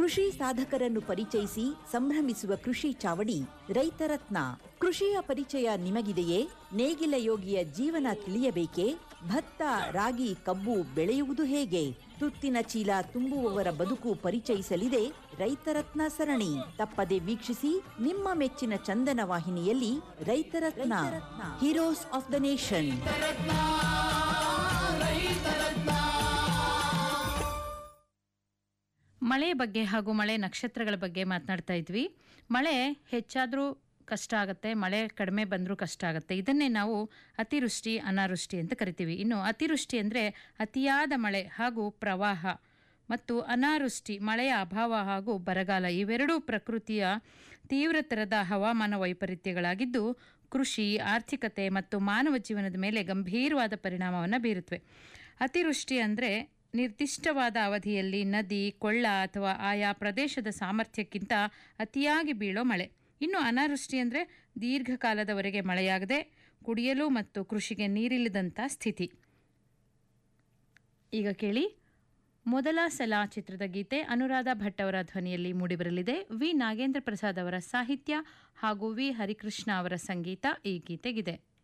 ಕೃಷಿ ಸಾಧಕರನ್ನು ಪರಿಚಯಿಸಿ ಸಂಭ್ರಮಿಸುವ ಕೃಷಿ ಚಾವಡಿ ರೈತರತ್ನ ಕೃಷಿಯ ಪರಿಚಯ ನಿಮಗಿದೆಯೇ ನೇಗಿಲ ಯೋಗಿಯ ಜೀವನ ತಿಳಿಯಬೇಕೇ ಭತ್ತ ರಾಗಿ ಕಬ್ಬು ಬೆಳೆಯುವುದು ಹೇಗೆ ತುತ್ತಿನ ಚೀಲ ತುಂಬುವವರ ಬದುಕು ಪರಿಚಯಿಸಲಿದೆ ರೈತರತ್ನ ಸರಣಿ ತಪ್ಪದೆ ವೀಕ್ಷಿಸಿ ನಿಮ್ಮ ಮೆಚ್ಚಿನ ಚಂದನ ವಾಹಿನಿಯಲ್ಲಿ ರೈತರತ್ನ ಹೀರೋಸ್ ಆಫ್ ದ ನೇಷನ್ ಮಳೆ ಬಗ್ಗೆ ಹಾಗೂ ಮಳೆ ನಕ್ಷತ್ರಗಳ ಬಗ್ಗೆ ಮಾತನಾಡ್ತಾ ಇದ್ವಿ ಮಳೆ ಹೆಚ್ಚಾದರೂ ಕಷ್ಟ ಆಗುತ್ತೆ ಮಳೆ ಕಡಿಮೆ ಬಂದರೂ ಕಷ್ಟ ಆಗುತ್ತೆ ಇದನ್ನೇ ನಾವು ಅತಿವೃಷ್ಟಿ ಅನಾವೃಷ್ಟಿ ಅಂತ ಕರಿತೀವಿ ಇನ್ನು ಅತಿವೃಷ್ಟಿ ಅಂದರೆ ಅತಿಯಾದ ಮಳೆ ಹಾಗೂ ಪ್ರವಾಹ ಮತ್ತು ಅನಾವೃಷ್ಟಿ ಮಳೆಯ ಅಭಾವ ಹಾಗೂ ಬರಗಾಲ ಇವೆರಡೂ ಪ್ರಕೃತಿಯ ತೀವ್ರತರದ ಹವಾಮಾನ ವೈಪರೀತ್ಯಗಳಾಗಿದ್ದು ಕೃಷಿ ಆರ್ಥಿಕತೆ ಮತ್ತು ಮಾನವ ಜೀವನದ ಮೇಲೆ ಗಂಭೀರವಾದ ಪರಿಣಾಮವನ್ನು ಬೀರುತ್ತವೆ ಅತಿವೃಷ್ಟಿ ಅಂದರೆ ನಿರ್ದಿಷ್ಟವಾದ ಅವಧಿಯಲ್ಲಿ ನದಿ ಕೊಳ್ಳ ಅಥವಾ ಆಯಾ ಪ್ರದೇಶದ ಸಾಮರ್ಥ್ಯಕ್ಕಿಂತ ಅತಿಯಾಗಿ ಬೀಳೋ ಮಳೆ ಇನ್ನು ಅನಾವೃಷ್ಟಿ ಅಂದರೆ ದೀರ್ಘಕಾಲದವರೆಗೆ ಮಳೆಯಾಗದೆ ಕುಡಿಯಲು ಮತ್ತು ಕೃಷಿಗೆ ನೀರಿಲ್ಲದಂಥ ಸ್ಥಿತಿ ಈಗ ಕೇಳಿ ಮೊದಲ ಸಲ ಚಿತ್ರದ ಗೀತೆ ಅನುರಾಧ ಭಟ್ ಅವರ ಧ್ವನಿಯಲ್ಲಿ ಮೂಡಿಬರಲಿದೆ ವಿ ನಾಗೇಂದ್ರ ಪ್ರಸಾದ್ ಅವರ ಸಾಹಿತ್ಯ ಹಾಗೂ ವಿ ಹರಿಕೃಷ್ಣ ಅವರ ಸಂಗೀತ ಈ ಗೀತೆಗಿದೆ